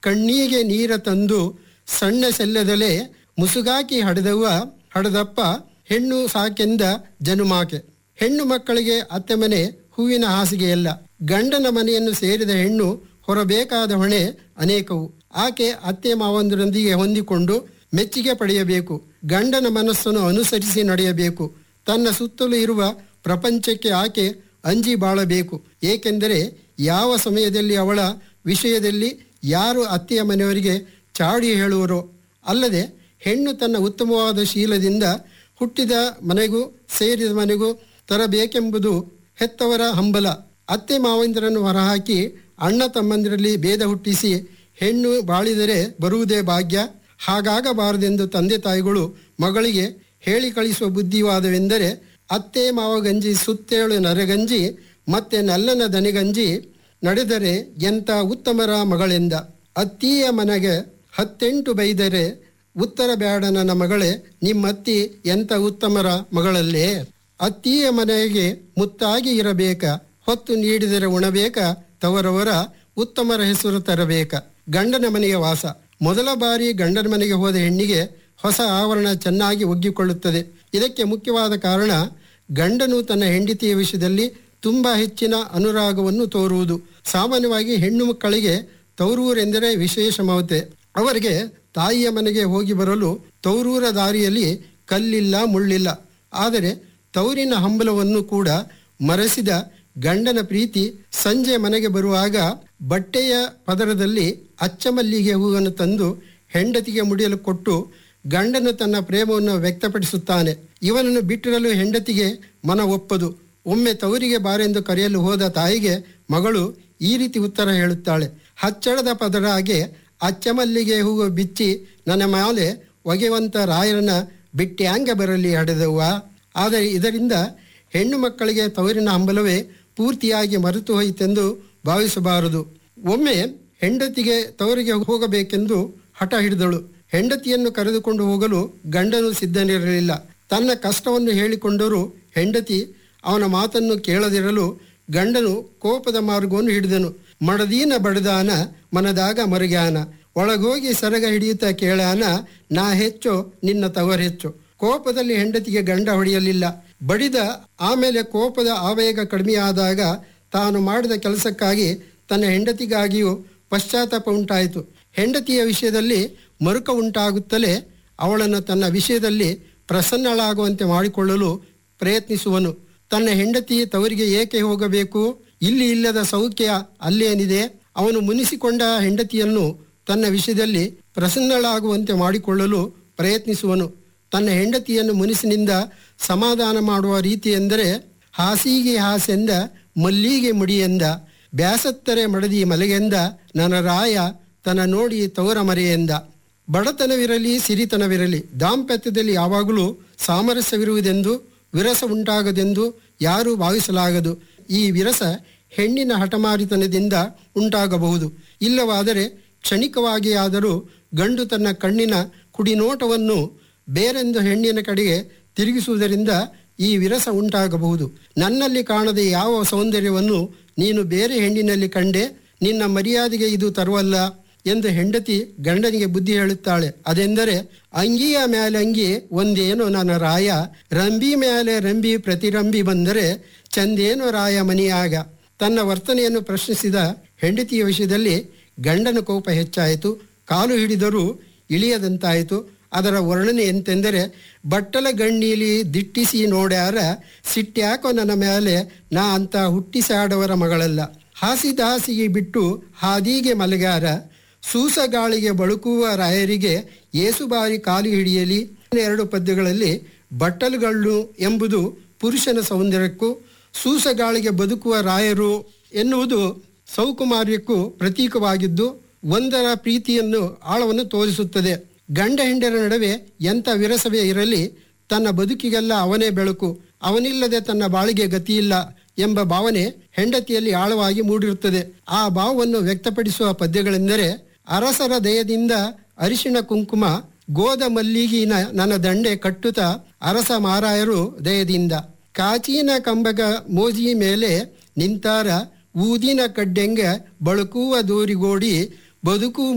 ಕಣ್ಣಿಗೆ ನೀರ ತಂದು ಸಣ್ಣ ಸೆಲ್ಲದಲೆ ಮುಸುಗಾಕಿ ಹಡೆದವ್ವ ಹಡದಪ್ಪ ಹೆಣ್ಣು ಸಾಕೆಂದ ಜನುಮಾಕೆ ಹೆಣ್ಣು ಮಕ್ಕಳಿಗೆ ಅತ್ತೆ ಮನೆ ಹೂವಿನ ಹಾಸಿಗೆಯಲ್ಲ ಗಂಡನ ಮನೆಯನ್ನು ಸೇರಿದ ಹೆಣ್ಣು ಹೊರಬೇಕಾದ ಹೊಣೆ ಅನೇಕವು ಆಕೆ ಅತ್ತೆ ಮಾವಂದರೊಂದಿಗೆ ಹೊಂದಿಕೊಂಡು ಮೆಚ್ಚುಗೆ ಪಡೆಯಬೇಕು ಗಂಡನ ಮನಸ್ಸನ್ನು ಅನುಸರಿಸಿ ನಡೆಯಬೇಕು ತನ್ನ ಸುತ್ತಲೂ ಇರುವ ಪ್ರಪಂಚಕ್ಕೆ ಆಕೆ ಅಂಜಿ ಬಾಳಬೇಕು ಏಕೆಂದರೆ ಯಾವ ಸಮಯದಲ್ಲಿ ಅವಳ ವಿಷಯದಲ್ಲಿ ಯಾರು ಅತ್ತೆಯ ಮನೆಯವರಿಗೆ ಚಾಡಿ ಹೇಳುವರೋ ಅಲ್ಲದೆ ಹೆಣ್ಣು ತನ್ನ ಉತ್ತಮವಾದ ಶೀಲದಿಂದ ಹುಟ್ಟಿದ ಮನೆಗೂ ಸೇರಿದ ಮನೆಗೂ ತರಬೇಕೆಂಬುದು ಹೆತ್ತವರ ಹಂಬಲ ಅತ್ತೆ ಮಾವಂದಿರನ್ನು ಹೊರಹಾಕಿ ಅಣ್ಣ ತಮ್ಮಂದಿರಲ್ಲಿ ಭೇದ ಹುಟ್ಟಿಸಿ ಹೆಣ್ಣು ಬಾಳಿದರೆ ಬರುವುದೇ ಭಾಗ್ಯ ಹಾಗಾಗಬಾರದೆಂದು ತಂದೆ ತಾಯಿಗಳು ಮಗಳಿಗೆ ಹೇಳಿ ಕಳಿಸುವ ಬುದ್ಧಿವಾದವೆಂದರೆ ಅತ್ತೆ ಮಾವಗಂಜಿ ಸುತ್ತೇಳು ನರೆಗಂಜಿ ಮತ್ತೆ ನಲ್ಲನ ದನಿಗಂಜಿ ನಡೆದರೆ ಎಂಥ ಉತ್ತಮರ ಮಗಳೆಂದ ಅತ್ತಿಯ ಮನೆಗೆ ಹತ್ತೆಂಟು ಬೈದರೆ ಉತ್ತರ ಬ್ಯಾಡ ನನ್ನ ಮಗಳೇ ನಿಮ್ಮತ್ತಿ ಎಂಥ ಉತ್ತಮರ ಮಗಳಲ್ಲೇ ಅತ್ತಿಯ ಮನೆಗೆ ಮುತ್ತಾಗಿ ಇರಬೇಕ ಹೊತ್ತು ನೀಡಿದರೆ ಉಣಬೇಕ ತವರವರ ಉತ್ತಮರ ಹೆಸರು ತರಬೇಕ ಗಂಡನ ಮನೆಗೆ ವಾಸ ಮೊದಲ ಬಾರಿ ಗಂಡನ ಮನೆಗೆ ಹೋದ ಹೆಣ್ಣಿಗೆ ಹೊಸ ಆವರಣ ಚೆನ್ನಾಗಿ ಒಗ್ಗಿಕೊಳ್ಳುತ್ತದೆ ಇದಕ್ಕೆ ಮುಖ್ಯವಾದ ಕಾರಣ ಗಂಡನು ತನ್ನ ಹೆಂಡತಿಯ ವಿಷಯದಲ್ಲಿ ತುಂಬಾ ಹೆಚ್ಚಿನ ಅನುರಾಗವನ್ನು ತೋರುವುದು ಸಾಮಾನ್ಯವಾಗಿ ಹೆಣ್ಣು ಮಕ್ಕಳಿಗೆ ತೌರೂರೆಂದರೆ ವಿಶೇಷ ಮಮತೆ ಅವರಿಗೆ ತಾಯಿಯ ಮನೆಗೆ ಹೋಗಿ ಬರಲು ತೌರೂರ ದಾರಿಯಲ್ಲಿ ಕಲ್ಲಿಲ್ಲ ಮುಳ್ಳಿಲ್ಲ ಆದರೆ ತೌರಿನ ಹಂಬಲವನ್ನು ಕೂಡ ಮರೆಸಿದ ಗಂಡನ ಪ್ರೀತಿ ಸಂಜೆ ಮನೆಗೆ ಬರುವಾಗ ಬಟ್ಟೆಯ ಪದರದಲ್ಲಿ ಅಚ್ಚಮಲ್ಲಿಗೆ ಹೂವನ್ನು ತಂದು ಹೆಂಡತಿಗೆ ಮುಡಿಯಲು ಕೊಟ್ಟು ಗಂಡನು ತನ್ನ ಪ್ರೇಮವನ್ನು ವ್ಯಕ್ತಪಡಿಸುತ್ತಾನೆ ಇವನನ್ನು ಬಿಟ್ಟಿರಲು ಹೆಂಡತಿಗೆ ಮನ ಒಪ್ಪದು ಒಮ್ಮೆ ತವರಿಗೆ ಬಾರೆಂದು ಕರೆಯಲು ಹೋದ ತಾಯಿಗೆ ಮಗಳು ಈ ರೀತಿ ಉತ್ತರ ಹೇಳುತ್ತಾಳೆ ಹಚ್ಚಳದ ಪದರಾಗೆ ಅಚ್ಚಮಲ್ಲಿಗೆ ಹೂವು ಬಿಚ್ಚಿ ನನ್ನ ಮೇಲೆ ಒಗೆವಂತ ರಾಯರನ ಬಿಟ್ಟ್ಯಾಂಗ ಬರಲಿ ಹಡೆದವ್ವ ಆದರೆ ಇದರಿಂದ ಹೆಣ್ಣು ಮಕ್ಕಳಿಗೆ ತವರಿನ ಹಂಬಲವೇ ಪೂರ್ತಿಯಾಗಿ ಮರೆತು ಹೋಯಿತೆಂದು ಭಾವಿಸಬಾರದು ಒಮ್ಮೆ ಹೆಂಡತಿಗೆ ತವರಿಗೆ ಹೋಗಬೇಕೆಂದು ಹಠ ಹಿಡಿದಳು ಹೆಂಡತಿಯನ್ನು ಕರೆದುಕೊಂಡು ಹೋಗಲು ಗಂಡನು ಸಿದ್ಧನಿರಲಿಲ್ಲ ತನ್ನ ಕಷ್ಟವನ್ನು ಹೇಳಿಕೊಂಡರೂ ಹೆಂಡತಿ ಅವನ ಮಾತನ್ನು ಕೇಳದಿರಲು ಗಂಡನು ಕೋಪದ ಮಾರ್ಗವನ್ನು ಹಿಡಿದನು ಮಡದೀನ ಬಡದಾನ ಮನದಾಗ ಮರುಗ್ಯಾನ ಒಳಗೋಗಿ ಸರಗ ಹಿಡಿಯುತ್ತಾ ಕೇಳಾನ ನಾ ಹೆಚ್ಚು ನಿನ್ನ ತವರ್ ಹೆಚ್ಚು ಕೋಪದಲ್ಲಿ ಹೆಂಡತಿಗೆ ಗಂಡ ಹೊಡೆಯಲಿಲ್ಲ ಬಡಿದ ಆಮೇಲೆ ಕೋಪದ ಆವೇಗ ಕಡಿಮೆಯಾದಾಗ ತಾನು ಮಾಡಿದ ಕೆಲಸಕ್ಕಾಗಿ ತನ್ನ ಹೆಂಡತಿಗಾಗಿಯೂ ಪಶ್ಚಾತ್ತಾಪ ಉಂಟಾಯಿತು ಹೆಂಡತಿಯ ವಿಷಯದಲ್ಲಿ ಮರುಕ ಉಂಟಾಗುತ್ತಲೇ ಅವಳನ್ನು ತನ್ನ ವಿಷಯದಲ್ಲಿ ಪ್ರಸನ್ನಳಾಗುವಂತೆ ಮಾಡಿಕೊಳ್ಳಲು ಪ್ರಯತ್ನಿಸುವನು ತನ್ನ ಹೆಂಡತಿ ತವರಿಗೆ ಏಕೆ ಹೋಗಬೇಕು ಇಲ್ಲಿ ಇಲ್ಲದ ಸೌಖ್ಯ ಅಲ್ಲೇನಿದೆ ಅವನು ಮುನಿಸಿಕೊಂಡ ಹೆಂಡತಿಯನ್ನು ತನ್ನ ವಿಷಯದಲ್ಲಿ ಪ್ರಸನ್ನಳಾಗುವಂತೆ ಮಾಡಿಕೊಳ್ಳಲು ಪ್ರಯತ್ನಿಸುವನು ತನ್ನ ಹೆಂಡತಿಯನ್ನು ಮುನಿಸಿನಿಂದ ಸಮಾಧಾನ ಮಾಡುವ ರೀತಿ ಎಂದರೆ ಹಾಸಿಗೆ ಹಾಸೆಂದ ಮಲ್ಲಿಗೆ ಮುಡಿಯೆಂದ ಬ್ಯಾಸತ್ತರೆ ಮಡದಿ ಮಲೆಗೆಂದ ನನ್ನ ರಾಯ ತನ್ನ ನೋಡಿ ತವರ ಮರೆಯೆಂದ ಬಡತನವಿರಲಿ ಸಿರಿತನವಿರಲಿ ದಾಂಪತ್ಯದಲ್ಲಿ ಯಾವಾಗಲೂ ಸಾಮರಸ್ಯವಿರುವುದೆಂದು ವಿರಸ ಉಂಟಾಗದೆಂದು ಯಾರೂ ಭಾವಿಸಲಾಗದು ಈ ವಿರಸ ಹೆಣ್ಣಿನ ಹಠಮಾರಿತನದಿಂದ ಉಂಟಾಗಬಹುದು ಇಲ್ಲವಾದರೆ ಕ್ಷಣಿಕವಾಗಿ ಆದರೂ ಗಂಡು ತನ್ನ ಕಣ್ಣಿನ ಕುಡಿನೋಟವನ್ನು ಬೇರೆಂದು ಹೆಣ್ಣಿನ ಕಡೆಗೆ ತಿರುಗಿಸುವುದರಿಂದ ಈ ವಿರಸ ಉಂಟಾಗಬಹುದು ನನ್ನಲ್ಲಿ ಕಾಣದ ಯಾವ ಸೌಂದರ್ಯವನ್ನು ನೀನು ಬೇರೆ ಹೆಣ್ಣಿನಲ್ಲಿ ಕಂಡೆ ನಿನ್ನ ಮರ್ಯಾದೆಗೆ ಇದು ತರುವಲ್ಲ ಎಂದು ಹೆಂಡತಿ ಗಂಡನಿಗೆ ಬುದ್ಧಿ ಹೇಳುತ್ತಾಳೆ ಅದೆಂದರೆ ಅಂಗಿಯ ಮೇಲೆ ಅಂಗಿ ಒಂದೇನೋ ನನ್ನ ರಾಯ ರಂಬಿ ಮೇಲೆ ರಂಬಿ ಪ್ರತಿರಂಬಿ ಬಂದರೆ ಚಂದೇನೋ ರಾಯ ಮನಿಯಾಗ ತನ್ನ ವರ್ತನೆಯನ್ನು ಪ್ರಶ್ನಿಸಿದ ಹೆಂಡತಿಯ ವಿಷಯದಲ್ಲಿ ಗಂಡನ ಕೋಪ ಹೆಚ್ಚಾಯಿತು ಕಾಲು ಹಿಡಿದರೂ ಇಳಿಯದಂತಾಯಿತು ಅದರ ವರ್ಣನೆ ಎಂತೆಂದರೆ ಬಟ್ಟಲ ಗಣ್ಣೀಲಿ ದಿಟ್ಟಿಸಿ ನೋಡ್ಯಾರ ಸಿಟ್ಟ್ಯಾಕೋ ನನ್ನ ಮೇಲೆ ನಾ ಅಂತ ಹುಟ್ಟಿಸಾಡವರ ಮಗಳಲ್ಲ ಹಾಸಿದ ಹಾಸಿಗೆ ಬಿಟ್ಟು ಹಾದಿಗೆ ಮಲಗಾರ ಸೂಸ ಗಾಳಿಗೆ ಬಳುಕುವ ರಾಯರಿಗೆ ಏಸು ಬಾರಿ ಕಾಲು ಹಿಡಿಯಲಿ ಎರಡು ಪದ್ಯಗಳಲ್ಲಿ ಬಟ್ಟಲುಗಳು ಎಂಬುದು ಪುರುಷನ ಸೌಂದರ್ಯಕ್ಕೂ ಸೂಸ ಗಾಳಿಗೆ ಬದುಕುವ ರಾಯರು ಎನ್ನುವುದು ಸೌಕುಮಾರ್ಯಕ್ಕೂ ಪ್ರತೀಕವಾಗಿದ್ದು ಒಂದರ ಪ್ರೀತಿಯನ್ನು ಆಳವನ್ನು ತೋರಿಸುತ್ತದೆ ಗಂಡ ಹೆಂಡರ ನಡುವೆ ಎಂಥ ವಿರಸವೇ ಇರಲಿ ತನ್ನ ಬದುಕಿಗೆಲ್ಲ ಅವನೇ ಬೆಳಕು ಅವನಿಲ್ಲದೆ ತನ್ನ ಬಾಳಿಗೆ ಗತಿಯಿಲ್ಲ ಎಂಬ ಭಾವನೆ ಹೆಂಡತಿಯಲ್ಲಿ ಆಳವಾಗಿ ಮೂಡಿರುತ್ತದೆ ಆ ಭಾವವನ್ನು ವ್ಯಕ್ತಪಡಿಸುವ ಪದ್ಯಗಳೆಂದರೆ ಅರಸರ ದಯದಿಂದ ಅರಿಶಿಣ ಕುಂಕುಮ ಗೋದ ಮಲ್ಲಿಗಿನ ನನ್ನ ದಂಡೆ ಕಟ್ಟುತ್ತ ಅರಸ ಮಾರಾಯರು ದಯದಿಂದ ಕಾಚಿನ ಕಂಬಗ ಮೋಜಿ ಮೇಲೆ ನಿಂತಾರ ಊದಿನ ಕಡ್ಡೆಂಗ ಬಳುಕುವ ದೂರಿಗೋಡಿ ಬದುಕು